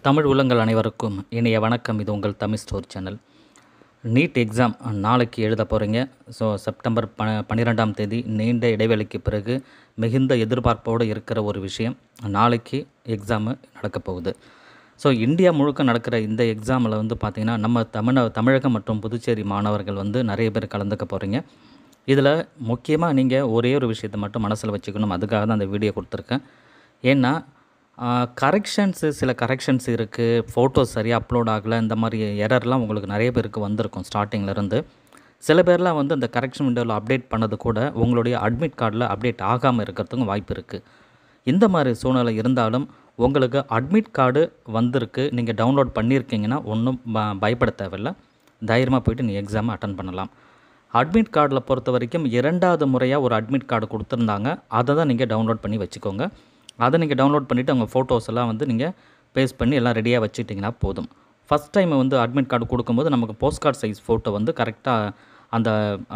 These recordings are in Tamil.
தமிழ் உள்ளங்கள் அனைவருக்கும் இனிய வணக்கம் இது உங்கள் Tamil store channel NEET exam நாளைக்கு எழுத போகிறீங்க ஸோ செப்டம்பர் ப பன்னிரெண்டாம் தேதி நீண்ட இடைவெளிக்கு பிறகு மிகுந்த எதிர்பார்ப்போடு இருக்கிற ஒரு விஷயம் நாளைக்கு எக்ஸாமு நடக்க போகுது ஸோ இந்தியா முழுக்க நடக்கிற இந்த எக்ஸாமில் வந்து பார்த்திங்கன்னா நம்ம தமிழ தமிழகம் மற்றும் புதுச்சேரி மாணவர்கள் வந்து நிறைய பேர் கலந்துக்க போகிறீங்க இதில் முக்கியமாக நீங்கள் ஒரே ஒரு விஷயத்தை மட்டும் மனசில் வச்சுக்கணும் அதுக்காக தான் அந்த வீடியோ கொடுத்துருக்கேன் ஏன்னா கரெக்ஷன்ஸு சில கரெக்ஷன்ஸ் இருக்குது ஃபோட்டோஸ் சரியாக அப்லோட் ஆகலை இந்த மாதிரி எரர்லாம் உங்களுக்கு நிறைய பேருக்கு வந்திருக்கும் ஸ்டார்டிங்லேருந்து சில பேர்லாம் வந்து அந்த கரெக்ஷன் விண்டோவில் அப்டேட் பண்ணது கூட உங்களுடைய அட்மிட் கார்டில் அப்டேட் ஆகாமல் இருக்கிறதுக்கும் வாய்ப்பு இருக்குது இந்த மாதிரி சூழ்நிலை இருந்தாலும் உங்களுக்கு அட்மிட் கார்டு வந்திருக்கு நீங்கள் டவுன்லோட் பண்ணியிருக்கீங்கன்னா ஒன்றும் ப பயப்பட தேவையில்ல தைரியமாக போயிட்டு நீ எக்ஸாமை அட்டன் பண்ணலாம் அட்மிட் கார்டில் பொறுத்த வரைக்கும் இரண்டாவது முறையாக ஒரு அட்மிட் கார்டு கொடுத்துருந்தாங்க அதை தான் நீங்கள் டவுன்லோட் பண்ணி வச்சுக்கோங்க அதை நீங்கள் டவுன்லோட் பண்ணிவிட்டு அவங்க ஃபோட்டோஸ் எல்லாம் வந்து நீங்கள் பேஸ்ட் பண்ணி எல்லாம் ரெடியாக வச்சுட்டிங்கன்னா போதும் ஃபஸ்ட் டைம் வந்து அட்மிட் கார்டு கொடுக்கும்போது நமக்கு போஸ்ட் கார்டு சைஸ் ஃபோட்டோ வந்து கரெக்டாக அந்த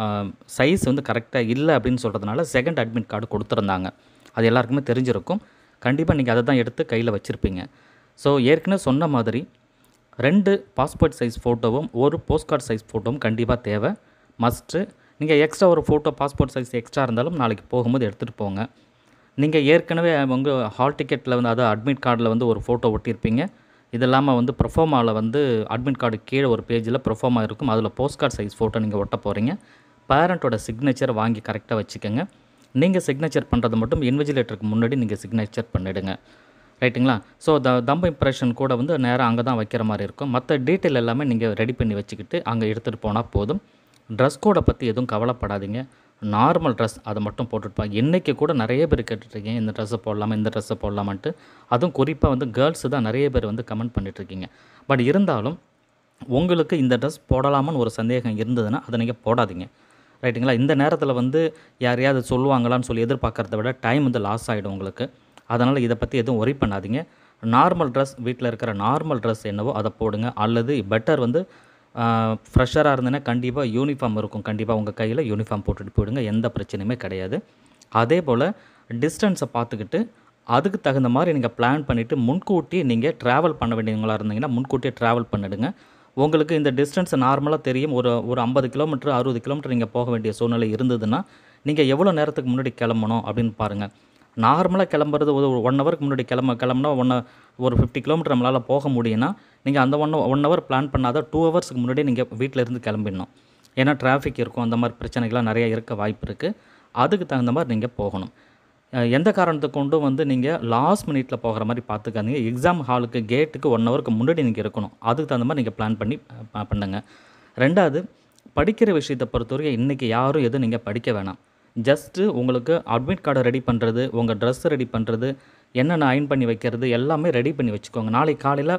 சைஸ் வந்து கரெக்டாக இல்லை அப்படின்னு சொல்கிறதுனால செகண்ட் அட்மிட் கார்டு கொடுத்துருந்தாங்க அது எல்லாருக்குமே தெரிஞ்சிருக்கும் கண்டிப்பாக நீங்கள் அதை தான் எடுத்து கையில் வச்சுருப்பீங்க ஸோ ஏற்கனவே சொன்ன மாதிரி ரெண்டு பாஸ்போர்ட் சைஸ் ஃபோட்டோவும் ஒரு போஸ்ட் கார்டு சைஸ் ஃபோட்டோவும் கண்டிப்பாக தேவை மஸ்ட்டு நீங்கள் எக்ஸ்ட்ரா ஒரு ஃபோட்டோ பாஸ்போர்ட் சைஸ் எக்ஸ்ட்ரா இருந்தாலும் நாளைக்கு போகும்போது எடுத்துகிட்டு போங்க நீங்கள் ஏற்கனவே உங்கள் ஹால் டிக்கெட்டில் வந்து அதாவது அட்மிட் கார்டில் வந்து ஒரு ஃபோட்டோ ஒட்டியிருப்பீங்க இது இல்லாமல் வந்து ப்ரொஃபார்மாவில் வந்து அட்மிட் கார்டு கீழே ஒரு பேஜில் ப்ரொஃபார்மா இருக்கும் அதில் போஸ்ட் கார்டு சைஸ் ஃபோட்டோ நீங்கள் ஒட்ட போகிறீங்க பேரண்ட்டோட சிக்னேச்சர் வாங்கி கரெக்டாக வச்சுக்கோங்க நீங்கள் சிக்னேச்சர் பண்ணுறது மட்டும் இன்விஜிலேட்டருக்கு முன்னாடி நீங்கள் சிக்னேச்சர் பண்ணிவிடுங்க ரைட்டுங்களா ஸோ த தம்ப இம்ப்ரெஷன் கூட வந்து நேராக அங்கே தான் வைக்கிற மாதிரி இருக்கும் மற்ற டீட்டெயில் எல்லாமே நீங்கள் ரெடி பண்ணி வச்சுக்கிட்டு அங்கே எடுத்துகிட்டு போனால் போதும் ட்ரெஸ் கோடை பற்றி எதுவும் கவலைப்படாதீங்க நார்மல் ட்ரெஸ் அதை மட்டும் போட்டுருப்பாங்க இன்றைக்கி கூட நிறைய பேர் கேட்டுட்ருக்கீங்க இந்த ட்ரெஸ்ஸை போடலாமா இந்த ட்ரெஸ்ஸை போடலாமான்ட்டு அதுவும் குறிப்பாக வந்து கேர்ள்ஸு தான் நிறைய பேர் வந்து கமெண்ட் பண்ணிகிட்ருக்கீங்க பட் இருந்தாலும் உங்களுக்கு இந்த ட்ரெஸ் போடலாமான்னு ஒரு சந்தேகம் இருந்ததுன்னா அதை நீங்கள் போடாதீங்க ரைட்டுங்களா இந்த நேரத்தில் வந்து யாரையாவது சொல்லுவாங்களான்னு சொல்லி எதிர்பார்க்குறத விட டைம் வந்து லாஸ் ஆகிடும் உங்களுக்கு அதனால் இதை பற்றி எதுவும் ஒரி பண்ணாதீங்க நார்மல் ட்ரெஸ் வீட்டில் இருக்கிற நார்மல் ட்ரெஸ் என்னவோ அதை போடுங்க அல்லது பெட்டர் வந்து ஃப்ரெஷராக இருந்ததுன்னா கண்டிப்பாக யூனிஃபார்ம் இருக்கும் கண்டிப்பாக உங்கள் கையில் யூனிஃபார்ம் போட்டுட்டு போயிடுங்க எந்த பிரச்சனையுமே கிடையாது அதே போல் டிஸ்டன்ஸை பார்த்துக்கிட்டு அதுக்கு தகுந்த மாதிரி நீங்கள் பிளான் பண்ணிவிட்டு முன்கூட்டி நீங்கள் ட்ராவல் பண்ண வேண்டியவங்களாக இருந்தீங்கன்னா முன்கூட்டியே ட்ராவல் பண்ணிடுங்க உங்களுக்கு இந்த டிஸ்டன்ஸ் நார்மலாக தெரியும் ஒரு ஒரு ஐம்பது கிலோமீட்டர் அறுபது கிலோமீட்டர் நீங்கள் போக வேண்டிய சூழ்நிலை இருந்ததுன்னா நீங்கள் எவ்வளோ நேரத்துக்கு முன்னாடி கிளம்பணும் அப்படின்னு பாருங்கள் நார்மலாக கிளம்புறது ஒரு ஒன் ஹவருக்கு முன்னாடி கிளம்ப கிளம்புனா ஒன்று ஒரு ஃபிஃப்டி கிலோமீட்டர் நம்மளால் போக முடியும்னா நீங்கள் அந்த ஒன் ஒன் ஹவர் பிளான் பண்ணாத டூ ஹவர்ஸ்க்கு முன்னாடி நீங்கள் வீட்டில் இருந்து கிளம்பிடணும் ஏன்னா டிராஃபிக் இருக்கும் அந்த மாதிரி பிரச்சனைகள்லாம் நிறைய இருக்க வாய்ப்பு இருக்குது அதுக்கு தகுந்த மாதிரி நீங்கள் போகணும் எந்த காரணத்தை கொண்டும் வந்து நீங்கள் லாஸ்ட் மினிட்டில் போகிற மாதிரி பார்த்துக்காதீங்க எக்ஸாம் ஹாலுக்கு கேட்டுக்கு ஒன் ஹவருக்கு முன்னாடி நீங்கள் இருக்கணும் அதுக்கு தகுந்த மாதிரி நீங்கள் பிளான் பண்ணி பண்ணுங்கள் ரெண்டாவது படிக்கிற விஷயத்தை பொறுத்தவரைக்கும் இன்றைக்கி யாரும் எதுவும் நீங்கள் படிக்க வேணாம் ஜஸ்ட்டு உங்களுக்கு அட்மிட் கார்டை ரெடி பண்ணுறது உங்கள் ட்ரெஸ்ஸை ரெடி பண்ணுறது என்னென்ன அயன் பண்ணி வைக்கிறது எல்லாமே ரெடி பண்ணி வச்சுக்கோங்க நாளைக்கு காலையில்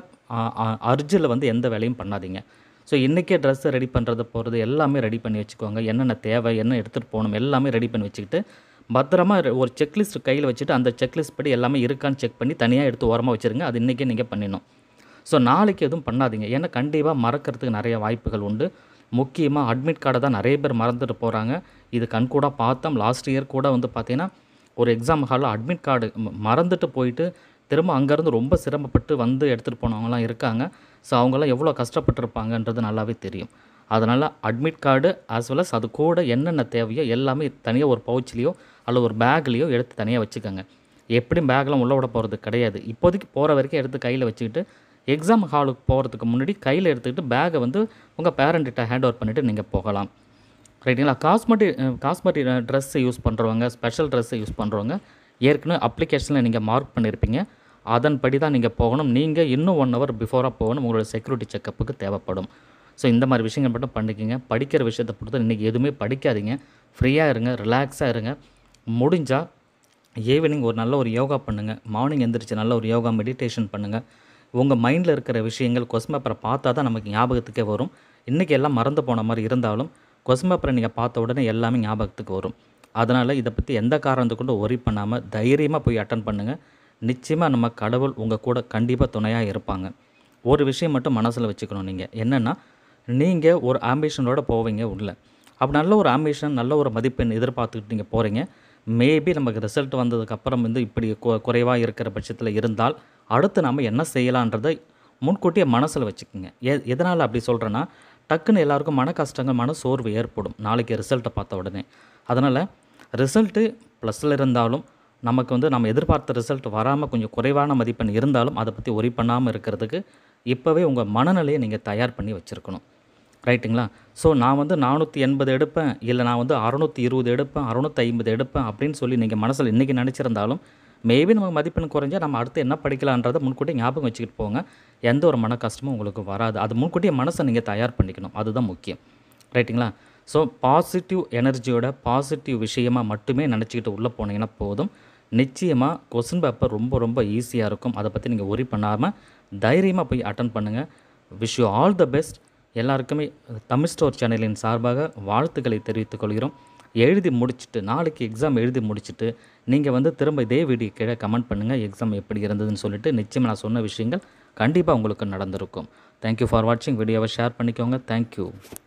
அர்ஜில் வந்து எந்த வேலையும் பண்ணாதீங்க ஸோ இன்றைக்கே ட்ரெஸ்ஸை ரெடி பண்ணுறது போகிறது எல்லாமே ரெடி பண்ணி வச்சுக்கோங்க என்னென்ன தேவை என்ன எடுத்துகிட்டு போகணும் எல்லாமே ரெடி பண்ணி வச்சுக்கிட்டு பத்திரமா ஒரு செக்லிஸ்ட் கையில் வச்சுட்டு அந்த செக்லிஸ்ட் படி எல்லாமே இருக்கான்னு செக் பண்ணி தனியாக எடுத்து ஓரமாக வச்சுருங்க அது இன்றைக்கே நீங்கள் பண்ணிடணும் ஸோ நாளைக்கு எதுவும் பண்ணாதீங்க ஏன்னா கண்டிப்பாக மறக்கிறதுக்கு நிறைய வாய்ப்புகள் உண்டு முக்கியமாக அட்மிட் கார்டை தான் நிறைய பேர் மறந்துட்டு போகிறாங்க இது கண்கூட பார்த்தோம் லாஸ்ட் இயர் கூட வந்து பார்த்திங்கன்னா ஒரு எக்ஸாம் ஹாலில் அட்மிட் கார்டு மறந்துட்டு போயிட்டு திரும்ப அங்கேருந்து ரொம்ப சிரமப்பட்டு வந்து எடுத்துகிட்டு போனவங்களாம் இருக்காங்க ஸோ அவங்களாம் எவ்வளோ கஷ்டப்பட்டுருப்பாங்கன்றது நல்லாவே தெரியும் அதனால் admit card as well as அது கூட என்னென்ன தேவையோ எல்லாமே தனியாக ஒரு பவுச்லேயோ அல்லது ஒரு பேக்லேயோ எடுத்து தனியாக வச்சுக்கோங்க எப்படியும் பேக்லாம் உள்ளே விட போகிறது கிடையாது இப்போதைக்கு போகிற வரைக்கும் எடுத்து கையில் வச்சுக்கிட்டு எக்ஸாம் ஹாலுக்கு போகிறதுக்கு முன்னாடி கையில் எடுத்துக்கிட்டு பேக்கை வந்து உங்கள் பேரண்ட்டிட்ட ஹேண்ட் ஓவர் பண்ணிவிட்டு நீங்கள் போகலாம் ரைட்டுங்களா காஸ்மெட்டிக் காஸ்மெட்டிக் ட்ரெஸ்ஸை யூஸ் பண்ணுறவங்க ஸ்பெஷல் ட்ரெஸ்ஸை யூஸ் பண்ணுறவங்க ஏற்கனவே அப்ளிகேஷனில் நீங்கள் மார்க் பண்ணியிருப்பீங்க அதன்படி தான் நீங்கள் போகணும் நீங்கள் இன்னும் ஒன் ஹவர் பிஃபோராக போகணும் உங்களோட செக்யூரிட்டி செக்கப்புக்கு தேவைப்படும் ஸோ இந்த மாதிரி விஷயங்கள் மட்டும் பண்ணிக்கோங்க படிக்கிற விஷயத்தை பொறுத்து இன்றைக்கி எதுவுமே படிக்காதீங்க ஃப்ரீயாக இருங்க ரிலாக்ஸாக இருங்க முடிஞ்சால் ஈவினிங் ஒரு நல்ல ஒரு யோகா பண்ணுங்கள் மார்னிங் எந்திரிச்சு நல்ல ஒரு யோகா மெடிடேஷன் பண்ணுங்கள் உங்கள் மைண்டில் இருக்கிற விஷயங்கள் கொஸ்டின் பேப்பரை பார்த்தா தான் நமக்கு ஞாபகத்துக்கே வரும் இன்றைக்கி எல்லாம் மறந்து போன மாதிரி இருந்தாலும் கொஸ்டின் பேப்பரை நீங்கள் பார்த்த உடனே எல்லாமே ஞாபகத்துக்கு வரும் அதனால் இதை பற்றி எந்த காரணத்தை கொண்டு ஒரி பண்ணாமல் தைரியமாக போய் அட்டன் பண்ணுங்கள் நிச்சயமாக நம்ம கடவுள் உங்கள் கூட கண்டிப்பாக துணையாக இருப்பாங்க ஒரு விஷயம் மட்டும் மனசில் வச்சுக்கணும் நீங்கள் என்னென்னா நீங்கள் ஒரு ஆம்பிஷனோட போவீங்க உள்ள அப்படி நல்ல ஒரு ஆம்பிஷன் நல்ல ஒரு மதிப்பெண் எதிர்பார்த்துக்கிட்டு நீங்கள் போகிறீங்க மேபி நமக்கு ரிசல்ட் வந்ததுக்கப்புறம் வந்து இப்படி கு குறைவாக இருக்கிற பட்சத்தில் இருந்தால் அடுத்து நாம் என்ன செய்யலான்றதை முன்கூட்டியே மனசில் வச்சுக்கோங்க எ எதனால் அப்படி சொல்கிறேன்னா டக்குன்னு எல்லாருக்கும் மன கஷ்டங்கள் மன சோர்வு ஏற்படும் நாளைக்கு ரிசல்ட்டை பார்த்த உடனே அதனால் ரிசல்ட்டு ப்ளஸில் இருந்தாலும் நமக்கு வந்து நம்ம எதிர்பார்த்த ரிசல்ட் வராமல் கொஞ்சம் குறைவான மதிப்பெண் இருந்தாலும் அதை பற்றி ஒரி பண்ணாமல் இருக்கிறதுக்கு இப்போவே உங்கள் மனநிலையை நீங்கள் தயார் பண்ணி வச்சுருக்கணும் ரைட்டுங்களா ஸோ நான் வந்து நானூற்றி எண்பது எடுப்பேன் இல்லை நான் வந்து அறநூற்றி இருபது எடுப்பேன் அறநூற்றி ஐம்பது எடுப்பேன் அப்படின்னு சொல்லி நீங்கள் மனசில் இன்றைக்கி நினச்சிருந்தாலும் மேபி நமக்கு மதிப்பெண் குறைஞ்சா நம்ம அடுத்து என்ன படிக்கலான்றதை முன்கூட்டியே ஞாபகம் வச்சுக்கிட்டு போங்க எந்த ஒரு மன கஷ்டமும் உங்களுக்கு வராது அது முன்கூட்டியே மனசை நீங்கள் தயார் பண்ணிக்கணும் அதுதான் முக்கியம் ரைட்டுங்களா ஸோ பாசிட்டிவ் எனர்ஜியோட பாசிட்டிவ் விஷயமாக மட்டுமே நினச்சிக்கிட்டு உள்ளே போனீங்கன்னா போதும் நிச்சயமாக கொஸ்டின் பேப்பர் ரொம்ப ரொம்ப ஈஸியாக இருக்கும் அதை பற்றி நீங்கள் ஒரி பண்ணாமல் தைரியமாக போய் அட்டன் பண்ணுங்கள் wish you all the best எல்லாருக்குமே தமிழ் ஸ்டோர் சேனலின் சார்பாக வாழ்த்துக்களை தெரிவித்துக் கொள்கிறோம் எழுதி முடிச்சுட்டு நாளைக்கு எக்ஸாம் எழுதி முடிச்சுட்டு நீங்கள் வந்து திரும்ப இதே வீடியோ கீழே கமெண்ட் பண்ணுங்கள் எக்ஸாம் எப்படி இருந்ததுன்னு சொல்லிட்டு நிச்சயம் நான் சொன்ன விஷயங்கள் கண்டிப்பாக உங்களுக்கு நடந்திருக்கும் தேங்க்யூ ஃபார் வாட்சிங் வீடியோவை ஷேர் பண்ணிக்கோங்க தேங்க்யூ